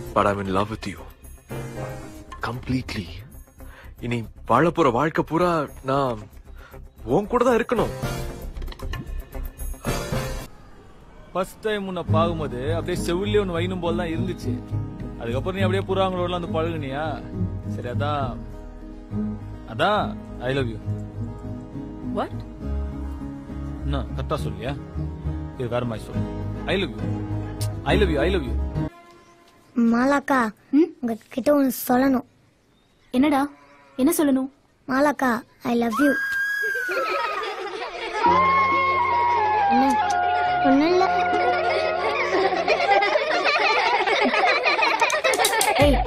but I'm in love with you completely இனி வாழ போற வாழ்க்கை பூரா நான் உன் கூட தான் இருக்கணும் ஃபர்ஸ்ட் டைம் உன்னை பார்க்கும்போது அப்படியே செவிலே ஒன்று வைனும் போல தான் இருந்துச்சு அதுக்கப்புறம் நீ அப்படியே புறாங்களோட வந்து பழகுனியா சரி அதான் அதான் ஐ லவ் யூ வாட் என்ன கரெக்டா சொல்லியா இது வேற மாதிரி சொல்லு I love you I love you I love you மாலாக்கா உங்ககிட்ட ஒன்று சொல்லணும் என்னடா என்ன சொல்லணும் மாலாக்கா ஐ லவ் யூ ஒன்றும் இல்லை